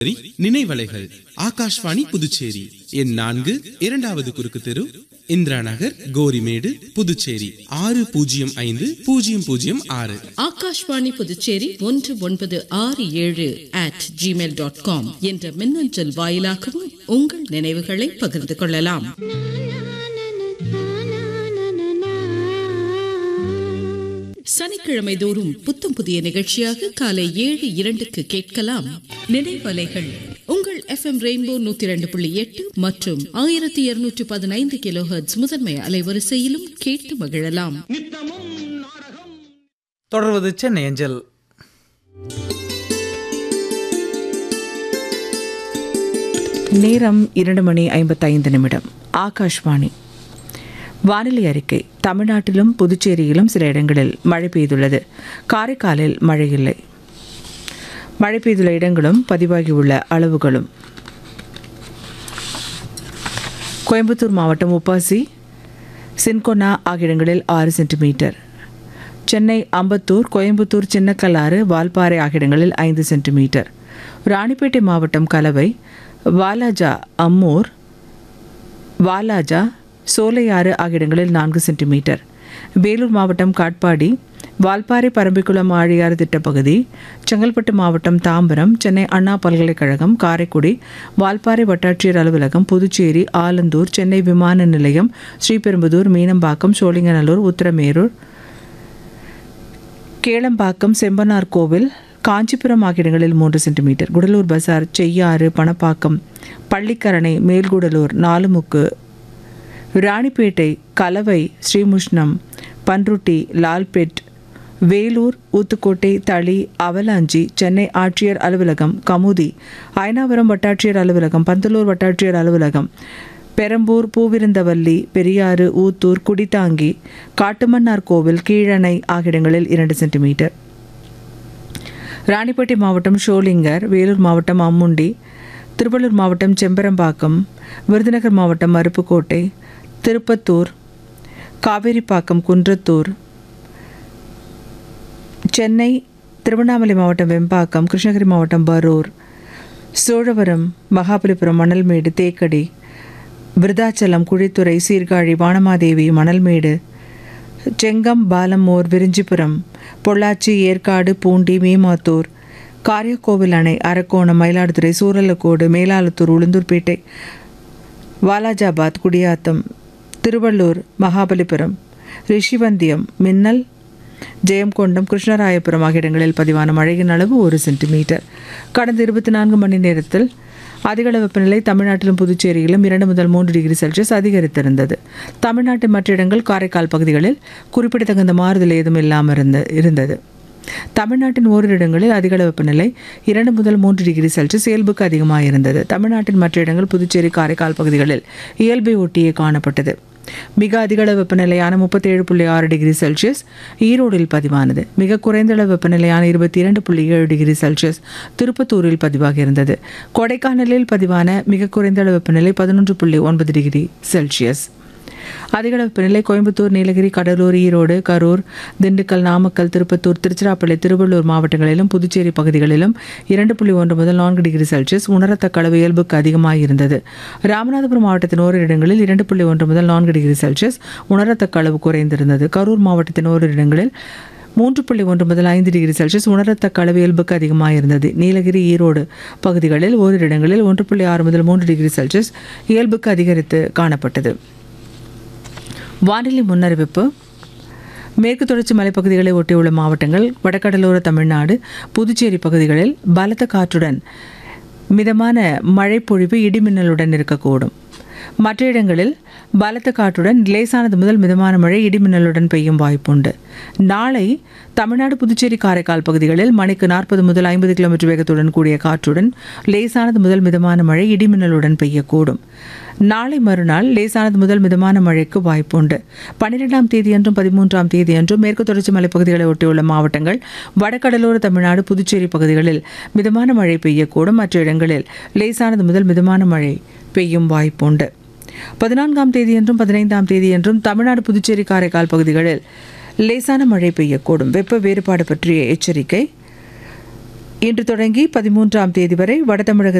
நினைவலைகள் ஆகாஷ்வாணி புதுச்சேரி எண் நான்கு இரண்டாவது குறுக்கு தெரு இந்திரா நகர் கோரிமேடு புதுச்சேரி ஆறு பூஜ்ஜியம் ஐந்து பூஜ்ஜியம் பூஜ்ஜியம் ஆறு ஆகாஷ்வாணி புதுச்சேரி ஒன்று ஒன்பது ஆறு ஏழு அட் ஜிமெயில் டாட் காம் என்ற மின்னஞ்சல் வாயிலாகவும் உங்கள் நினைவுகளை பகிர்ந்து கொள்ளலாம் சனிக்கிழமை தோறும் புத்தம் புதிய நிகழ்ச்சியாக காலை ஏழு இரண்டுக்கு கேட்கலாம் நினைவலைகள் உங்கள் எஃப்எம் ரெயின்போ நூத்தி இரண்டு புள்ளி எட்டு மற்றும் ஆயிரத்தி இருநூற்றி பதினைந்து கிலோ முதன்மை அலைவரிசையிலும் கேட்டு மகிழலாம் தொடர்வது சென்னை அஞ்சல் நேரம் இரண்டு மணி ஐம்பத்தைந்து நிமிடம் ஆகாஷ்வாணி வானிலை அறிக்கை தமிழ்நாட்டிலும் புதுச்சேரியிலும் சில இடங்களில் மழை பெய்துள்ளது காரைக்காலில் மழை இல்லை மழை பெய்துள்ள இடங்களும் பதிவாகியுள்ள அளவுகளும் கோயம்புத்தூர் மாவட்டம் உப்பாசி சின்கொனா ஆகிய இடங்களில் ஆறு சென்டிமீட்டர் சென்னை அம்பத்தூர் கோயம்புத்தூர் சின்னக்கல்லாறு வால்பாறை ஆகிய இடங்களில் ஐந்து சென்டிமீட்டர் ராணிப்பேட்டை மாவட்டம் கலவை வாலாஜா அம்மூர் வாலாஜா சோலையாறு ஆகிய இடங்களில் நான்கு சென்டிமீட்டர் வேலூர் மாவட்டம் காட்பாடி வால்பாறை பரம்பிக்குளம் ஆழியாறு திட்டப்பகுதி செங்கல்பட்டு மாவட்டம் தாம்பரம் சென்னை அண்ணா பல்கலைக்கழகம் காரைக்குடி வால்பாறை வட்டாட்சியர் அலுவலகம் புதுச்சேரி ஆலந்தூர் சென்னை விமான நிலையம் ஸ்ரீபெரும்புதூர் மீனம்பாக்கம் சோழிங்கநல்லூர் உத்திரமேரூர் கேளம்பாக்கம் செம்பனார் கோவில் காஞ்சிபுரம் ஆகிய இடங்களில் மூன்று சென்டிமீட்டர் குடலூர் பசார் செய்யாறு பணப்பாக்கம் பள்ளிக்கரணை மேல்குடலூர் நாலுமுக்கு ராணிப்பேட்டை கலவை ஸ்ரீமுஷ்ணம் பன்ருட்டி லால்பெட் வேலூர் ஊத்துக்கோட்டை தளி அவலாஞ்சி சென்னை ஆட்சியர் அலுவலகம் கமுதி அயனாவரம் வட்டாட்சியர் அலுவலகம் பந்தலூர் வட்டாட்சியர் அலுவலகம் பெரம்பூர் பூவிருந்தவல்லி பெரியாறு ஊத்தூர் குடித்தாங்கி காட்டுமன்னார் கோவில் கீழணை ஆகிய இடங்களில் இரண்டு சென்டிமீட்டர் ராணிப்பேட்டை மாவட்டம் ஷோலிங்கர் வேலூர் மாவட்டம் அம்முண்டி திருவள்ளூர் மாவட்டம் செம்பரம்பாக்கம் விருதுநகர் மாவட்டம் அருப்புக்கோட்டை திருப்பத்தூர் காவேரிப்பாக்கம் குன்றத்தூர் சென்னை திருவண்ணாமலை மாவட்டம் வெம்பாக்கம் கிருஷ்ணகிரி மாவட்டம் பரூர் சோழவரம் மகாபலிபுரம் மணல்மேடு தேக்கடி விருதாச்சலம் குழித்துறை சீர்காழி வானமாதேவி மணல்மேடு செங்கம் பாலமோர் விரிஞ்சிபுரம் பொள்ளாச்சி ஏற்காடு பூண்டி மீமாத்தூர் காரியக்கோவில் அணை அரக்கோணம் மயிலாடுதுறை சூரலக்கோடு மேலாளத்தூர் உளுந்தூர்பேட்டை வாலாஜாபாத் குடியாத்தம் திருவள்ளூர் மகாபலிபுரம் ரிஷிவந்தியம் மின்னல் ஜெயம்கொண்டம் கிருஷ்ணராயபுரம் ஆகிய இடங்களில் பதிவான மழையின் அளவு ஒரு சென்டிமீட்டர் கடந்த இருபத்தி நான்கு மணி நேரத்தில் அதிகள வெப்பநிலை தமிழ்நாட்டிலும் புதுச்சேரியிலும் இரண்டு முதல் மூன்று டிகிரி செல்சியஸ் அதிகரித்திருந்தது தமிழ்நாட்டின் மற்ற இடங்கள் காரைக்கால் பகுதிகளில் குறிப்பிடத்தகுந்த மாறுதல் ஏதும் இல்லாமல் இருந்த இருந்தது தமிழ்நாட்டின் ஓரிரு இடங்களில் அதிகள வெப்பநிலை இரண்டு முதல் மூன்று டிகிரி செல்சியஸ் இயல்புக்கு அதிகமாக இருந்தது தமிழ்நாட்டின் மற்ற இடங்கள் புதுச்சேரி காரைக்கால் பகுதிகளில் இயல்பை ஒட்டியே காணப்பட்டது மிக அதிகள வெப்பநிலையான முப்பத்தேழு புள்ளி ஆறு டிகிரி செல்சியஸ் ஈரோடில் பதிவானது மிக குறைந்த அளவு வெப்பநிலையான இருபத்தி இரண்டு புள்ளி ஏழு டிகிரி செல்சியஸ் திருப்பத்தூரில் பதிவாகி இருந்தது கொடைக்கானலில் பதிவான மிக குறைந்த அளவு வெப்பநிலை பதினொன்று புள்ளி ஒன்பது டிகிரி செல்சியஸ் அதிக அளவு வெப்பநிலை கோயம்புத்தூர் நீலகிரி கடலூர் ஈரோடு கரூர் திண்டுக்கல் நாமக்கல் திருப்பத்தூர் திருச்சிராப்பள்ளி திருவள்ளூர் மாவட்டங்களிலும் புதுச்சேரி பகுதிகளிலும் இரண்டு புள்ளி ஒன்று முதல் நான்கு டிகிரி செல்சியஸ் உணரத்தக்க அளவு இயல்புக்கு அதிகமாக இருந்தது ராமநாதபுரம் மாவட்டத்தின் ஓரிரு இடங்களில் இரண்டு புள்ளி ஒன்று முதல் நான்கு டிகிரி செல்சியஸ் உணரத்தக்க அளவு குறைந்திருந்தது கரூர் மாவட்டத்தின் ஓரிரு இடங்களில் மூன்று புள்ளி ஒன்று முதல் ஐந்து டிகிரி செல்சியஸ் உணரத்தக்க அளவு இயல்புக்கு அதிகமாக இருந்தது நீலகிரி ஈரோடு பகுதிகளில் ஓரிரு இடங்களில் ஒன்று புள்ளி ஆறு முதல் மூன்று டிகிரி செல்சியஸ் இயல்புக்கு அதிகரித்து காணப்பட்டது வானிலை முன்னறிவிப்பு மேற்கு தொடர்ச்சி மலைப்பகுதிகளை ஒட்டியுள்ள மாவட்டங்கள் வடகடலோர தமிழ்நாடு புதுச்சேரி பகுதிகளில் பலத்த காற்றுடன் மிதமான மழைப்பொழிவு இடிமின்னலுடன் இருக்கக்கூடும் மற்ற இடங்களில் பலத்த காற்றுடன் லேசானது முதல் மிதமான மழை இடிமின்னலுடன் பெய்யும் வாய்ப்புண்டு நாளை தமிழ்நாடு புதுச்சேரி காரைக்கால் பகுதிகளில் மணிக்கு நாற்பது முதல் ஐம்பது கிலோமீட்டர் வேகத்துடன் கூடிய காற்றுடன் லேசானது முதல் மிதமான மழை இடிமின்னலுடன் பெய்யக்கூடும் நாளை மறுநாள் லேசானது முதல் மிதமான மழைக்கு வாய்ப்புண்டு பன்னிரெண்டாம் தேதியன்றும் பதிமூன்றாம் தேதியன்றும் மேற்கு தொடர்ச்சி மலைப்பகுதிகளை ஒட்டியுள்ள மாவட்டங்கள் வடகடலோர தமிழ்நாடு புதுச்சேரி பகுதிகளில் மிதமான மழை பெய்யக்கூடும் மற்ற இடங்களில் லேசானது முதல் மிதமான மழை பெய்யும் வாய்ப்புண்டு பதினான்காம் தேதியன்றும் பதினைந்தாம் தேதியன்றும் தமிழ்நாடு புதுச்சேரி காரைக்கால் பகுதிகளில் லேசான மழை பெய்யக்கூடும் வெப்ப வேறுபாடு பற்றிய எச்சரிக்கை இன்று தொடங்கி பதிமூன்றாம் தேதி வரை வடதமிழக